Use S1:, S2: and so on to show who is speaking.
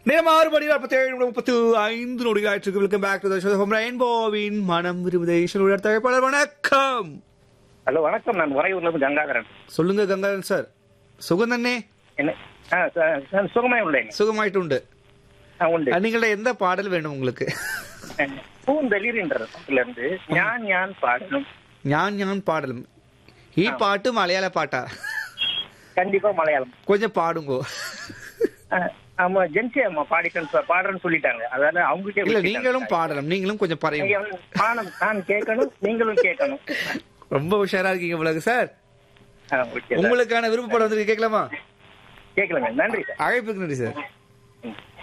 S1: நேரம் ஆறு மணி நாற்பத்தி ஏழு முப்பத்தி ஐந்து நொடிகள் ஆயிற்று வெல்கம் பேக் டு ஷோ ரெயின்போவின் மனம் விரும்புதே ஈஸ்வரோட தகவல் வணக்கம்
S2: ஹலோ வணக்கம் நான் உறையூர்ல இருந்து கங்காதரன்
S1: சொல்லுங்க கங்காதன் சார் சுகந்தண்ணே
S2: என்ன ஆ, ச- ச- சுகமாய் உள்ளேன்
S1: சுகமாயிட்டு உண்டு
S2: ஆ, உண்டு
S1: நீங்கள எந்த பாடல் வேணும் உங்களுக்கு
S2: பூந்தளிர்ன்ற படத்துல இருந்து ஞான் ஞான் பாடணும்
S1: ஞான் ஞான் பாடலும் ഈ പാട്ട് മലയാള പാട്ടാ
S2: கண்டிப்பா மலையாளம்
S1: கொஞ்சம் பாடுங்கோ
S2: ஆ, ஆமா ஜென்சி அம்மா பாடிட்டேன் சொ- பாடுறேன்னு சொல்லிட்டாங்க அதால அவங்க
S1: இல்ல நீங்களும் பாடலாம் நீங்களும் கொஞ்சம் பறையும்
S2: பாடம் நான் கேட்கணும் நீங்களும் கேட்கணும்
S1: ரொம்ப உஷாரா இருக்கீங்க உங்களுக்கு சார்
S2: ஆ, okay sir.
S1: உங்களுக்கான விருப்பப்படம் வந்து கேட்கலாமா
S2: கேட்கலங்க நன்றி சார்
S1: அழைப்புக்கு நன்றி சார்
S2: ம்.